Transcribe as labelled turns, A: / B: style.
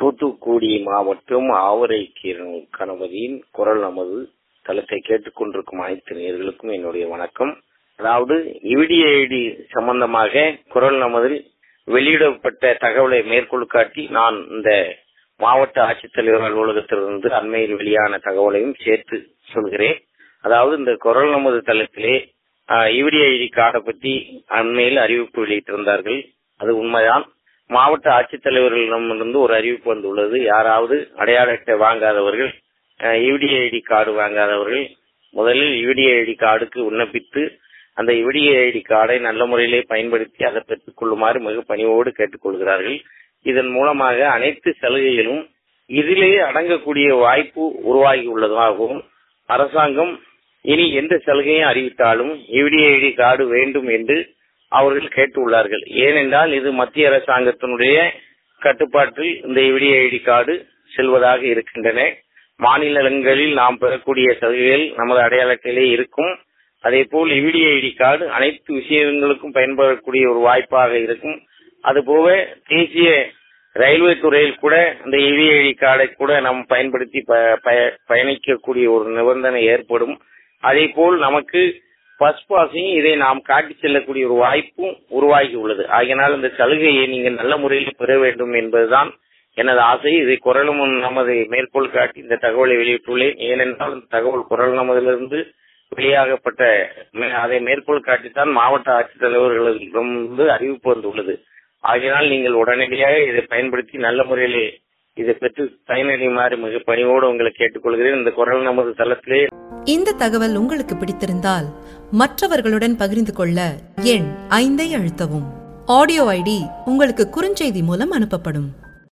A: தூத்துக்குடி மாவட்டம் ஆவரை கணபதியின் குரல் நமது தளத்தை கேட்டுக்கொண்டிருக்கும் அனைத்து நேர்களுக்கும் என்னுடைய வணக்கம் அதாவது இவிடிஐடி சம்பந்தமாக குரல் நமதில் வெளியிடப்பட்ட தகவலை மேற்கோள் காட்டி நான் இந்த மாவட்ட ஆட்சித்தலைவர் அலுவலகத்திலிருந்து அண்மையில் வெளியான தகவலையும் சேர்த்து சொல்கிறேன் அதாவது இந்த குரல் நமது தளத்திலே இவிடிஐடி கார்டை பற்றி அண்மையில் அறிவிப்பு வெளியிட்டிருந்தார்கள் அது உண்மைதான் மாவட்ட ஆட்சித்தலைவர்களிடமிருந்து ஒரு அறிவிப்பு வந்துள்ளது யாராவது அடையாள அட்டை வாங்காதவர்கள் யுடிஐடி கார்டு வாங்காதவர்கள் முதலில் யுடிஐடி கார்டுக்கு விண்ணப்பித்து அந்த யுடிஐடி கார்டை நல்ல முறையிலே பயன்படுத்தி அதை பெற்றுக் கொள்ளுமாறு மிக பணிவோடு கேட்டுக்கொள்கிறார்கள் இதன் மூலமாக அனைத்து சலுகைகளும் இதிலேயே அடங்கக்கூடிய வாய்ப்பு உருவாகி உள்ளதாகவும் அரசாங்கம் இனி எந்த சலுகையும் அறிவித்தாலும் யுடிஐடி கார்டு வேண்டும் என்று அவர்கள் கேட்டுள்ளார்கள் ஏனென்றால் இது மத்திய அரசாங்கத்தினுடைய கட்டுப்பாட்டில் இந்த யுடிஐடி கார்டு செல்வதாக இருக்கின்றன மாநிலங்களில் நாம் பெறக்கூடிய சலுகைகள் நமது அடையாளத்திலே இருக்கும் அதே போல் யுடிஐடி கார்டு அனைத்து விஷயங்களுக்கும் பயன்படக்கூடிய ஒரு வாய்ப்பாக இருக்கும் அதுபோக தேசிய ரயில்வே துறையில் கூட இந்த யுடிஐடி கார்டை கூட நாம் பயன்படுத்தி பயணிக்கக்கூடிய ஒரு நிபந்தனை ஏற்படும் அதே போல் நமக்கு பஸ் பாஸையும் இதை நாம் காட்டி செல்லக்கூடிய ஒரு வாய்ப்பும் உருவாகி உள்ளது ஆகையினால் இந்த சலுகையை நீங்கள் நல்ல முறையில் பெற வேண்டும் என்பதுதான் எனது ஆசை இதை குரலும் நமது மேற்கோள் காட்டி இந்த தகவலை வெளியிட்டுள்ளேன் ஏனென்றால் இந்த தகவல் குரல் நமதிலிருந்து வெளியாகப்பட்ட அதை மேற்கோள் காட்டித்தான் மாவட்ட ஆட்சித்தலைவர்களிடமிருந்து அறிவிப்பு வந்துள்ளது ஆகையினால் நீங்கள் உடனடியாக இதை பயன்படுத்தி நல்ல முறையிலே இதை பெற்று பயனடையுமாறு மிக பணிவோடு உங்களை கேட்டுக்கொள்கிறேன் இந்த குரல் நமது தளத்திலே
B: இந்த தகவல் உங்களுக்கு பிடித்திருந்தால் மற்றவர்களுடன் பகிர்ந்து கொள்ள எண் ஐந்தை அழுத்தவும் ஆடியோ ஐடி உங்களுக்கு குறுஞ்செய்தி மூலம் அனுப்பப்படும்